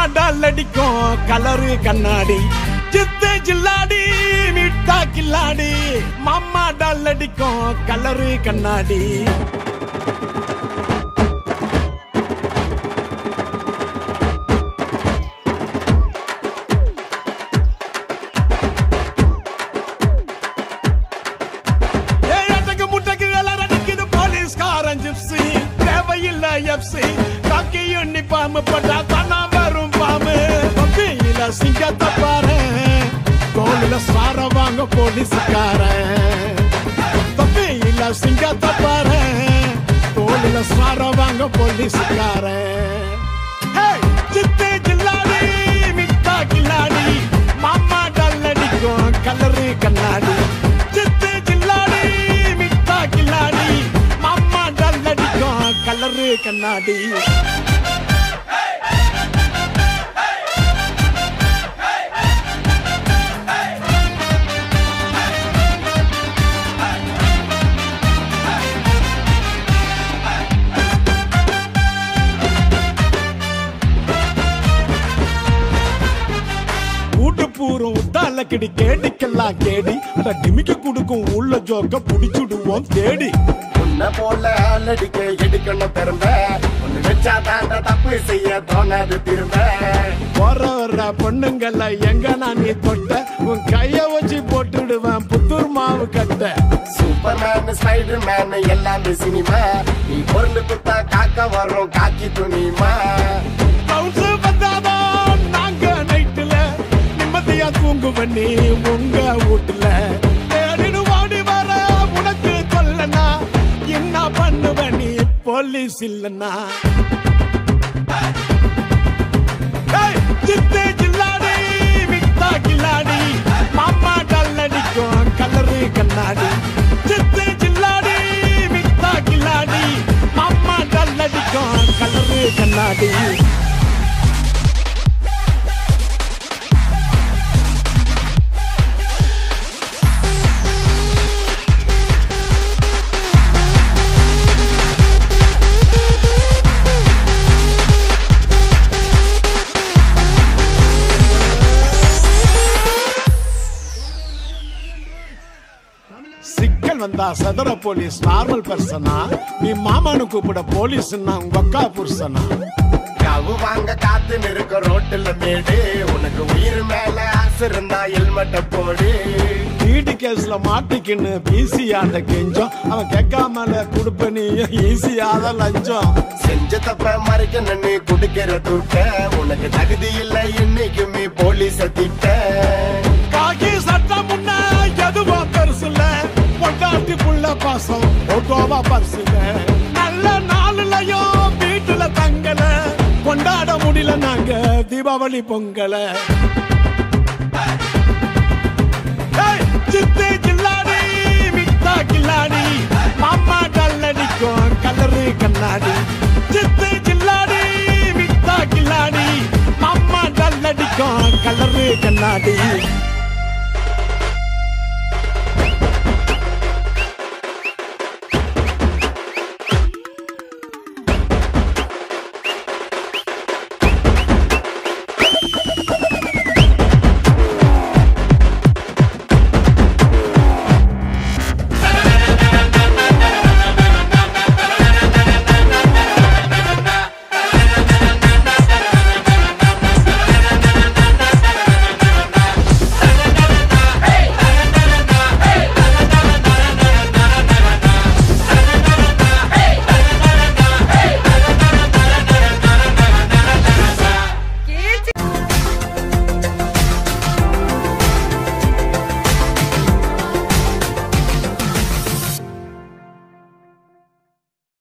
dull அடிக்கும் colour கண்ணாடி சித்து ஜில்லாடி மிட்டா கில்லாடி மாமா டல் அடிக்கும் கலரு கண்ணாடி ஏழட்டுக்கு முட்டைக்கு எல்லாம் அடிக்குது போலீஸ்காரன் ஜிப்ஸி தேவையில்ல எப்சி காக்கி யூனிஃபார்ம் போட்டா தானா வரும் பாம்பு பப்பியில சிங்கத்தை பாரு கோலில சார வாங்க போலீஸ்காரன் பப்பியில சிங்கத்தை பாரு கோலில சார வாங்க போலீஸ்காரன் ஹேய், சித்து ஜில்லாடி மிட்டா கில்லாடி மாமா டல் அடிக்கும் கலரு கண்ணாடி சித்து ஜில்லாடி மிட்டா கில்லாடி மாமா டல் அடிக்கும் கலரு கண்ணாடி ஊட்டு பூரம் உத்தால கிடி கேடிக்கெல்லாம் கேடி அட டிமிக்க குடுக்கும் உள்ள ஜோக்க புடிச்சுடுவோம் தேடி உன்னை போல ஆளடிக்க எடுக்கணும் திரும்ப ஒண்ணு வச்சா தாண்ட தப்பு செய்ய தோணாது திரும்ப போற வர்ற பொண்ணுங்கள எங்க நான் நீ தொட்ட உன் கைய வச்சு போட்டுடுவேன் புத்தூர் மாவு கட்ட சூப்பர் மேன் ஸ்பைடர் மேன் எல்லாமே சினிமா நீ பொருள் குத்தா காக்க வரும் காக்கி துணிமா பவுன்ஸ் வந்தாதான் நாங்க நைட்டுல நிம்மதியா தூங்குவ நீ உங்க வீட்டுல தேடிடு ஓடி வர உனக்கு சொல்லனா என்ன பண்ணுவ நீ போலீஸ் இல்லனா ஏய், சித்து ஜில்லாடி மிட்டா கில்லாடி மாமா டல் அடிக்கும் கலரு கண்ணாடி சித்து ஜில்லாடி மிட்டா கில்லாடி மாமா டல் அடிக்கும் கலரு கண்ணாடி சிக்கல் வந்தா சதுர போலீஸ் நார்மல் பர்சனா நீ மாமானு கூப்பிட போலீஸ் உங்க அக்கா புருஷனா கவு வாங்க காத்து நிற்க ரோட்டுல மேடு உனக்கு உயிர் மேல ஆசை இருந்தா ஹெல்மெட்ட போடு வீடு கேஸ்ல மாட்டிக்கின்னு பிசி ஆண்ட கெஞ்சம் அவன் கேட்காமல கொடுப்ப நீ ஈஸியாத லஞ்சம் செஞ்ச தப்ப மறைக்க நின்னு குடுக்கிற தூட்ட உனக்கு தகுதி இல்ல இன்னைக்குமே போலீஸ திட்ட காக்கி சட்டம் முன்ன எதுவும் பெருசுல பொண்டாட்டி புள்ள பாசம் ஓட்டோவா பரிசுல நல்ல நாளுலயும் வீட்டுல தங்கல கொண்டாட முடியல நாங்க தீபாவளி பொங்கல ஏய், சித்து ஜில்லாடி மிட்டா கில்லாடி மாமா டல் அடிக்கும் கலரு கண்ணாடி சித்து ஜில்லாடி மிட்டா கில்லாடி மாமா டல் அடிக்கும் கலரு கண்ணாடி